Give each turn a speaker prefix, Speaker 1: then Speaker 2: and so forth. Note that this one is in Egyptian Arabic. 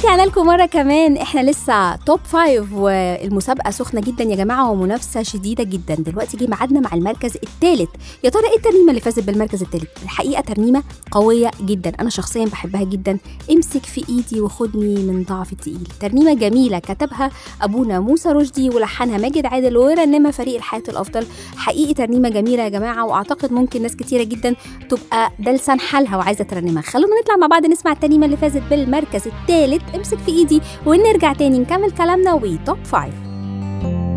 Speaker 1: ورجعنا لكم مرة كمان احنا لسه توب فايف والمسابقة سخنة جدا يا جماعة ومنافسة شديدة جدا دلوقتي جه ميعادنا مع المركز الثالث يا ترى ايه الترنيمة اللي فازت بالمركز الثالث الحقيقة ترنيمة قوية جدا انا شخصيا بحبها جدا امسك في ايدي وخدني من ضعف التقيل ترنيمة جميلة كتبها ابونا موسى رشدي ولحنها ماجد عادل ورنمها فريق الحياة الافضل حقيقي ترنيمة جميلة يا جماعة واعتقد ممكن ناس كتيرة جدا تبقى ده لسان حالها وعايزة ترنمها خلونا نطلع مع بعض نسمع الترنيمة اللي فازت بالمركز الثالث امسك في ايدي ونرجع تاني نكمل كلامنا وتوب فايف